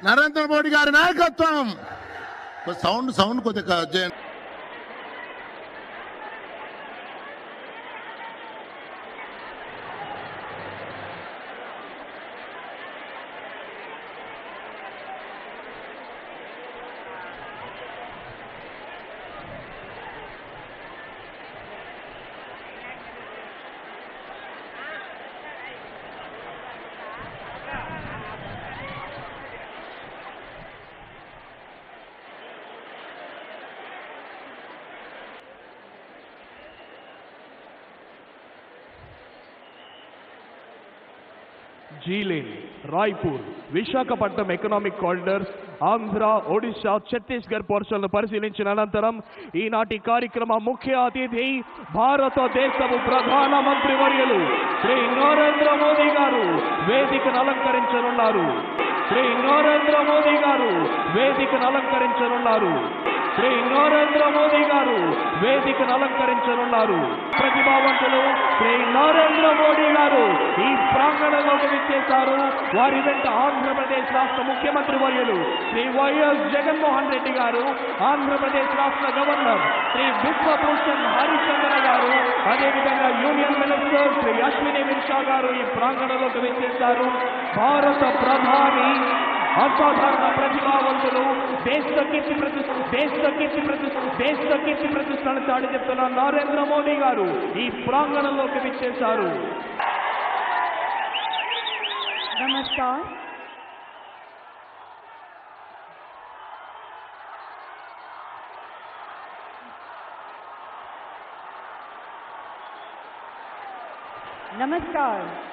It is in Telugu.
నరేంద్ర మోడీ గారి నాయకత్వం సౌండ్ సౌండ్ కొద్దిగా చేయండి జీలిన్ రాయ్పూర్ విశాఖపట్నం ఎకనామిక్ కారిడర్స్ ఆంధ్ర ఒడిశా ఛత్తీస్గఢ్ పోర్షన్లు పరిశీలించిన అనంతరం ఈనాటి కార్యక్రమ ముఖ్య అతిథి భారతదేశపు ప్రధాన మంత్రి వర్యులు శ్రీ నరేంద్ర మోదీ గారు వేదికను అలంకరించనున్నారు శ్రీ నరేంద్ర మోదీ గారు వేదికను అలంకరించనున్నారు శ్రీ నరేంద్ర మోదీ గారు వేదికను అలంకరించనున్నారు ప్రతిభావంతులు శ్రీ నరేంద్ర మోడీ గారు ఈ ప్రాంగణంలోకి విచ్చేశారు వారి వెంట ఆంధ్రప్రదేశ్ రాష్ట్ర ముఖ్యమంత్రి వర్యులు శ్రీ వైఎస్ జగన్మోహన్ రెడ్డి గారు ఆంధ్రప్రదేశ్ రాష్ట్ర గవర్నర్ శ్రీ విశ్వభూషణ్ హరిచంద్ర గారు అదేవిధంగా యూనియన్ మినిస్టర్ శ్రీ అశ్విని మిర్షా గారు ఈ ప్రాంగణంలోకి విచ్చేశారు భారత ప్రధాని అసాధారణ ప్రతిభావంతులు దేశ కీర్తి ప్రతిష్ట దేశ కీర్తి ప్రతిష్ట దేశ కీర్తి ప్రతిష్టను చాటి చెప్తున్న నరేంద్ర మోదీ గారు ఈ ప్రాంగణంలోకి విచ్చేశారు नमस्कार नमस्कार